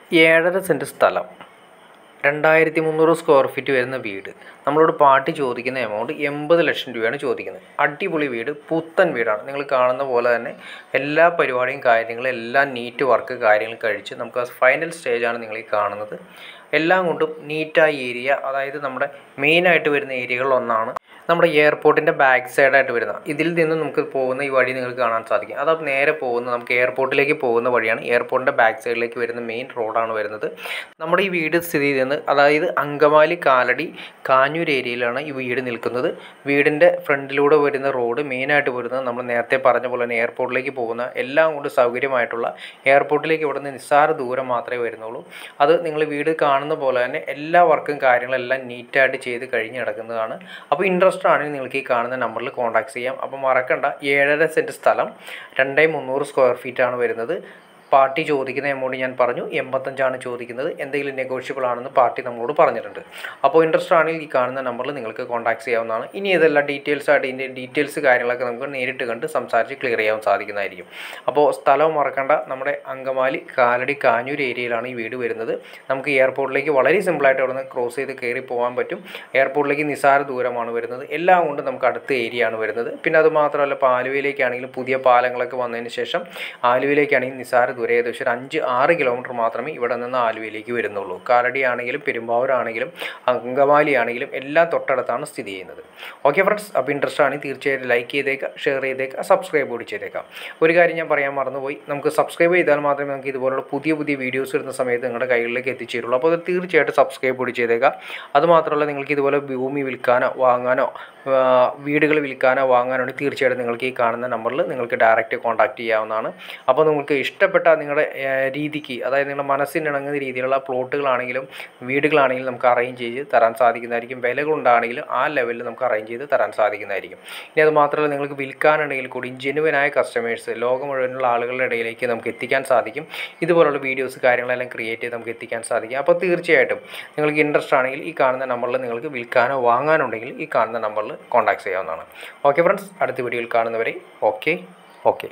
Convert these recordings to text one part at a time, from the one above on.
ഏഴര സെൻറ്റ് സ്ഥലം രണ്ടായിരത്തി മുന്നൂറ് സ്ക്വയർ ഫീറ്റ് വരുന്ന വീട് നമ്മളോട് പാർട്ടി ചോദിക്കുന്ന എമൗണ്ട് എൺപത് ലക്ഷം രൂപയാണ് ചോദിക്കുന്നത് അടിപൊളി വീട് പുത്തൻ വീടാണ് നിങ്ങൾ കാണുന്ന പോലെ തന്നെ എല്ലാ പരിപാടിയും കാര്യങ്ങളും എല്ലാം നീറ്റ് വർക്ക് കാര്യങ്ങൾ കഴിച്ച് നമുക്ക് ഫൈനൽ സ്റ്റേജാണ് നിങ്ങൾ ഈ കാണുന്നത് എല്ലാം കൊണ്ടും നീറ്റായ ഏരിയ അതായത് നമ്മുടെ മെയിനായിട്ട് വരുന്ന ഏരിയകളിൽ ഒന്നാണ് നമ്മുടെ എയർപോർട്ടിൻ്റെ ബാക്ക് സൈഡായിട്ട് വരുന്ന ഇതിൽ നിന്ന് നമുക്ക് പോകുന്ന ഈ വഴി നിങ്ങൾക്ക് കാണാൻ സാധിക്കും അത് നേരെ പോകുന്ന നമുക്ക് എയർപോർട്ടിലേക്ക് പോകുന്ന വഴിയാണ് എയർപോർട്ടിൻ്റെ ബാക്ക് സൈഡിലേക്ക് വരുന്ന മെയിൻ റോഡാണ് വരുന്നത് നമ്മുടെ ഈ വീട് സ്ഥിതി ചെയ്യുന്നത് അതായത് അങ്കമാലി കാലടി കാഞ്ഞൂർ ഏരിയയിലാണ് ഈ വീട് നിൽക്കുന്നത് വീടിൻ്റെ ഫ്രണ്ടിലൂടെ വരുന്ന റോഡ് മെയിനായിട്ട് വരുന്നത് നമ്മൾ നേരത്തെ പറഞ്ഞ പോലെ തന്നെ എയർപോർട്ടിലേക്ക് പോകുന്ന എല്ലാം കൊണ്ട് സൗകര്യമായിട്ടുള്ള എയർപോർട്ടിലേക്ക് ഇവിടെ നിന്ന് നിസ്സാര ദൂരം മാത്രമേ വരുന്നുള്ളൂ അത് നിങ്ങൾ വീട് കാണുന്ന പോലെ തന്നെ എല്ലാ വർക്കും കാര്യങ്ങളെല്ലാം നീറ്റായിട്ട് ചെയ്ത് കഴിഞ്ഞ് കിടക്കുന്നതാണ് അപ്പോൾ ഇൻട്രസ്റ്റ് ആണെങ്കിൽ നിങ്ങൾക്ക് ഈ കാണുന്ന നമ്പറിൽ കോൺടാക്ട് ചെയ്യാം അപ്പോൾ മറക്കണ്ട ഏഴര സെൻറ്റ് സ്ഥലം രണ്ടേ മുന്നൂറ് സ്ക്വയർ ഫീറ്റ് ആണ് വരുന്നത് പാർട്ടി ചോദിക്കുന്ന എമൗണ്ട് ഞാൻ പറഞ്ഞു എൺപത്തഞ്ചാണ് ചോദിക്കുന്നത് എന്തെങ്കിലും നെഗോഷ്യബിൾ ആണെന്ന് പാർട്ടി നമ്മളോട് പറഞ്ഞിട്ടുണ്ട് അപ്പോൾ ഇൻട്രസ്റ്റ് ആണെങ്കിൽ ഈ കാണുന്ന നമ്പറിൽ നിങ്ങൾക്ക് കോൺടാക്ട് ചെയ്യാവുന്നതാണ് ഇനി ഇതെല്ലാം ഡീറ്റെയിൽസ് ആയിട്ട് ഇതിൻ്റെ ഡീറ്റെയിൽസ് കാര്യങ്ങളൊക്കെ നമുക്ക് നേരിട്ട് കണ്ട് സംസാരിച്ച് ക്ലിയർ ചെയ്യാൻ സാധിക്കുന്നതായിരിക്കും അപ്പോൾ സ്ഥലം മറക്കണ്ട നമ്മുടെ അങ്കമാലി കാലടി കാഞ്ഞൂർ ഏരിയയിലാണ് ഈ വീട് വരുന്നത് നമുക്ക് എയർപോർട്ടിലേക്ക് വളരെ സിമ്പിളായിട്ട് അവിടെ നിന്ന് ക്രോസ് ചെയ്ത് കയറി പോകാൻ പറ്റും എയർപോർട്ടിലേക്ക് നിസാര ദൂരമാണ് വരുന്നത് എല്ലാം കൊണ്ട് നമുക്ക് അടുത്ത ഏരിയ ആണ് വരുന്നത് പിന്നെ അത് മാത്രമല്ല ഇപ്പോൾ ആലുവയിലേക്കാണെങ്കിലും പുതിയ പാലങ്ങളൊക്കെ വന്നതിന് ശേഷം ആലുവയിലേക്കാണെങ്കിൽ നിസാര ദൂരം ഏകദേശം ഒരു അഞ്ച് ആറ് കിലോമീറ്റർ മാത്രമേ ഇവിടെ നിന്ന് ആലുവയിലേക്ക് വരുന്നുള്ളൂ കാലടി ആണെങ്കിലും പെരുമ്പാവൂരാണെങ്കിലും അങ്കമാലി ആണെങ്കിലും എല്ലാം തൊട്ടടുത്താണ് സ്ഥിതി ചെയ്യുന്നത് ഓക്കെ ഫ്രണ്ട്സ് അപ്പോൾ ഇൻട്രസ്റ്റ് ആണെങ്കിൽ തീർച്ചയായിട്ടും ലൈക്ക് ചെയ്തേക്കുക ഷെയർ ചെയ്തേക്കുക സബ്സ്ക്രൈബ് കൂടി ചെയ്തേക്കാം ഒരു കാര്യം ഞാൻ പറയാൻ മറന്നുപോയി നമുക്ക് സബ്സ്ക്രൈബ് ചെയ്താൽ മാത്രമേ നമുക്ക് ഇതുപോലുള്ള പുതിയ പുതിയ വീഡിയോസ് ഇടുന്ന സമയത്ത് നിങ്ങളുടെ കൈകളിലേക്ക് എത്തിച്ചേരുള്ളൂ അപ്പോൾ അത് തീർച്ചയായിട്ടും സബ്സ്ക്രൈബ് കൂടി ചെയ്തേക്കുക അതുമാത്രമല്ല നിങ്ങൾക്ക് ഇതുപോലെ ഭൂമി വിൽക്കാനോ വാങ്ങാനോ ആ, വീടുകൾ വിൽക്കാനോ വാങ്ങാനോ ഉണ്ടെങ്കിൽ തീർച്ചയായിട്ടും നിങ്ങൾക്ക് ഈ കാണുന്ന നമ്പറിൽ നിങ്ങൾക്ക് ഡയറക്റ്റ് കോൺടാക്റ്റ് ചെയ്യാവുന്നതാണ് അപ്പോൾ നിങ്ങൾക്ക് ഇഷ്ടപ്പെട്ട നിങ്ങളുടെ ആ, രീതിക്ക് അതായത് നിങ്ങളുടെ മനസ്സിനിണങ്ങുന്ന രീതിയിലുള്ള പ്ലോട്ടുകളാണെങ്കിലും വീടുകളാണെങ്കിലും നമുക്ക് അറേഞ്ച് ചെയ്ത് തരാൻ സാധിക്കുന്നതായിരിക്കും വിലകളുണ്ടാണെങ്കിലും ആ ലെവലിൽ നമുക്ക് അറേഞ്ച് ചെയ്ത് തരാൻ സാധിക്കുന്നതായിരിക്കും ഇനി അത് മാത്രമല്ല നിങ്ങൾക്ക് വിൽക്കാനുണ്ടെങ്കിൽ കൂടി ജെനുവനായ കസ്റ്റമേഴ്സ് ലോകം മുഴുവനുള്ള ആളുകളുടെ ഇടയിലേക്ക് നമുക്ക് എത്തിക്കാൻ സാധിക്കും ഇതുപോലുള്ള വീഡിയോസ് കാര്യങ്ങളെല്ലാം ക്രിയേറ്റ് ചെയ്ത് നമുക്ക് എത്തിക്കാൻ സാധിക്കും അപ്പോൾ തീർച്ചയായിട്ടും നിങ്ങൾക്ക് ഇൻട്രസ്റ്റ് ആണെങ്കിൽ ഈ കാണുന്ന നമ്പറിൽ നിങ്ങൾക്ക് വിൽക്കാനോ വാങ്ങാനുണ്ടെങ്കിൽ ഈ കാണുന്ന നമ്പറിൽ കോൺടാക്ട് ചെയ്യാവുന്നതാണ് ഓക്കെ ഫ്രണ്ട്സ് അടുത്ത വീഡിയോയിൽ കാണുന്നവരെ okay okay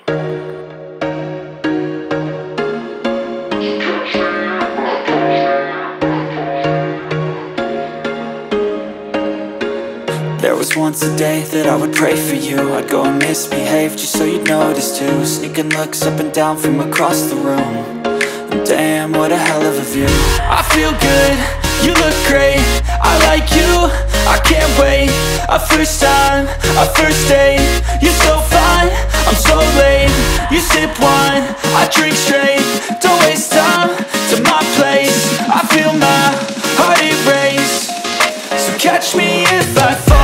There was once a day that I would pray for you I'd go and misbehave just so you'd notice too Sneaking looks up and down from across the room And Damn, what a hell of a view I feel good, you look great I like you, I can't wait A first time, a first date You're so fine, I'm so late You sip wine, I drink straight Don't waste time to my place I feel my heart erase So catch me if I fall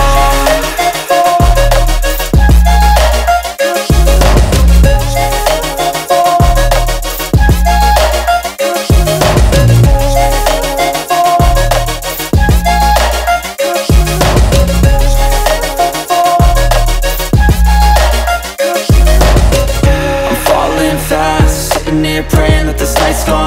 I'm falling fast Sitting here praying that this night's gonna